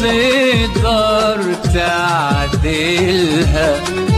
تقدر تعدلها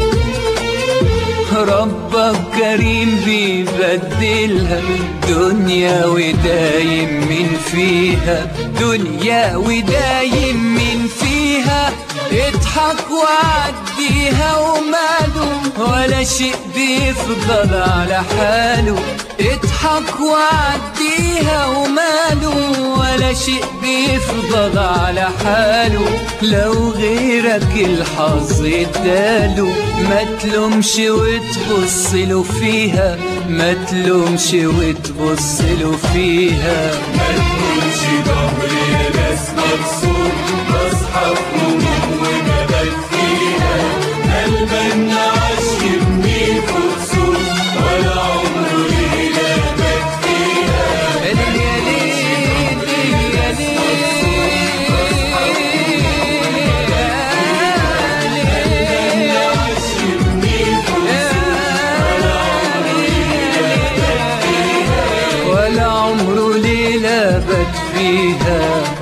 ربك كريم بيبدلها دنيا ودايم من فيها دنيا ودايم من فيها اضحك وعديها وماله ولا شيء بيفضل على حاله اضحك وعديها وماله ولا شيء بيفضل على حاله لو غيرك الحظ اداله ما تلومش وتبص له فيها ما تلومش وتبص له فيها ما تكونش ظهري ناس مكسور بصحى في هموم وجبل فيها قلبنا عاش يبني كسور ولا عمره ليلة بات فيها يا ليل يا ليل عاش يبني كسور ولا عمره ليلة بات فيها